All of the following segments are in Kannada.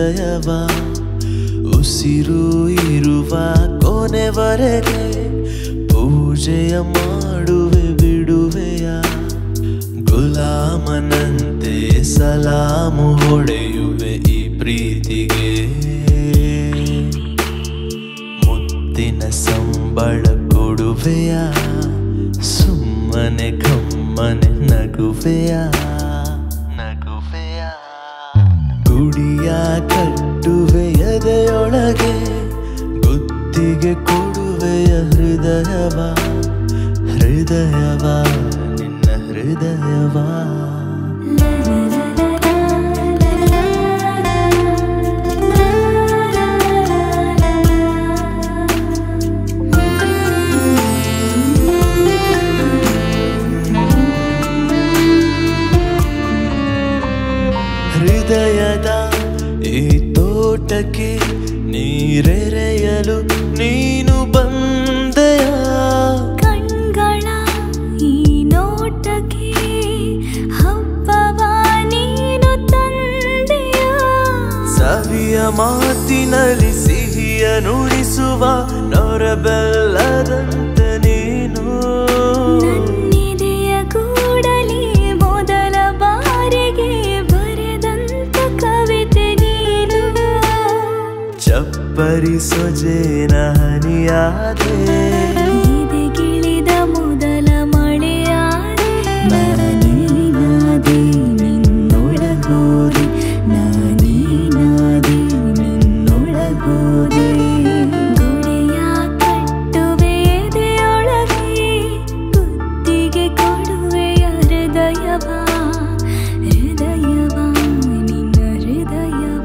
ಹೃದಯವ ಉಸಿರು ಇರುವ ಕೊನೆವರೆಗೆ ಪೂಜೆಯ ಮಾಡುವೆ ಬಿಡುವೆಯ ಗುಲಾಮನಂತೆ ಸಲಾಮು ಹೊಡೆಯುವೆ ಈ ಪ್ರೀತಿಗೆ ಮುತ್ತಿನ ಸಂಬಳ ಕೊಡುವೆಯ ಸುಮ್ಮನೆ ಕಮ್ಮನೆ ನಗುವೆಯ ನಗುವೆಯ ಗುಡಿಯ ಕಟ್ಟುವೆ ಎದೆಯೊಳಗೆ ಗುತ್ತಿಗೆ ಕೊಡುವೆಯ ಹೃದಯವ ಹೃದಯವ ನಿನ್ನ ಹೃದಯವ ಹೃದಯದ ಈ ತೋಟಕ್ಕೆ ನೀರೆರೆಯಲು ನೀನು ಬಂದೆಯ ಕಣ್ಗಳ ಈ ನೋಟಕ್ಕೆ ಹಬ್ಬವ ನೀನು ತಂದೆಯ ಸವಿಯ ಮಾತಿನಲ್ಲಿ ಸಿಹಿಯ ನುಡಿಸುವ ನೊರಬೆಲ್ಲದಂತೆ ನೀನು ನನ್ನಿದೆಯ ಕೂಡಲೇ ಮೊದಲ ಬಾರಿಗೆ ಬರೆದಂತ ಕವಿತೆ ನೀನು ಚಪ್ಪರಿ ಸೊಜೇನ ಹನಿಯಾದೆ ಎದೆಗಿಳಿದ ಮೊದಲ ಮಳೆಯಾದೆ ನಾನೇನಾದೆ ನಿನ್ನೊಳಗೋದೆ ನಾನೇನಾದೆ ನಿನ್ನೊಳಗೋದೆ ಗುಡಿಯ ಕಟ್ಟುವೆ ಎದೆಯೊಳಗೆ ಗುತ್ತಿಗೆ ಕೊಡುವೆಯ ಹೃದಯವ ಹೃದಯವ ನಿನ್ನ ಹೃದಯವ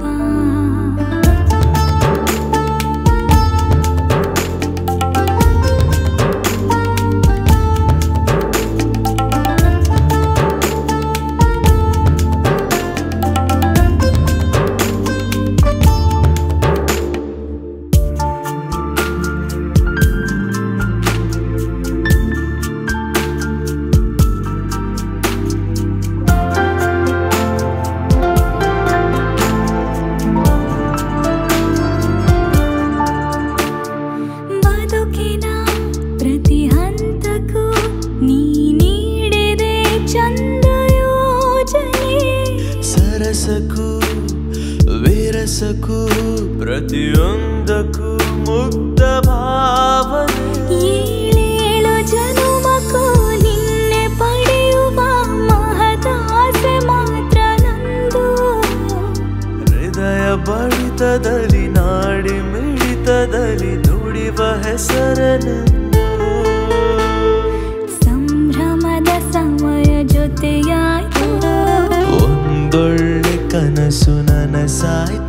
ಬದುಕಿನ ಪ್ರತಿ ಹಂತಕ್ಕೂ ನೀ ನೀಡಿದೆ ಚಂದ ಯೋಜನೆ ಸರಸಕ್ಕೂ ವಿರಸಕ್ಕೂ ಪ್ರತಿಯೊಂದಕ್ಕೂ ಮುಗ್ಧ ಭಾವನೆ ಏಳೇಳು ಜನುಮಕ್ಕೂ ನಿನ್ನೆ ಪಡೆಯುವ ಮಹದಾಸೆ ಮಾತ್ರ ನಂದು ಹೃದಯ ಬಡಿತದಲ್ಲಿ ನಾಡಿ ಮಿಡಿತದಲ್ಲಿ ನುಡಿವ ಹೆಸರನೆಂದು ಸಂಭ್ರಮದ ಸಮಯ ಜೊತೆಯಾಯ್ತು ಒಂದೊಳ್ಳೆ ಕನಸು ನನಸಾಯ್ತು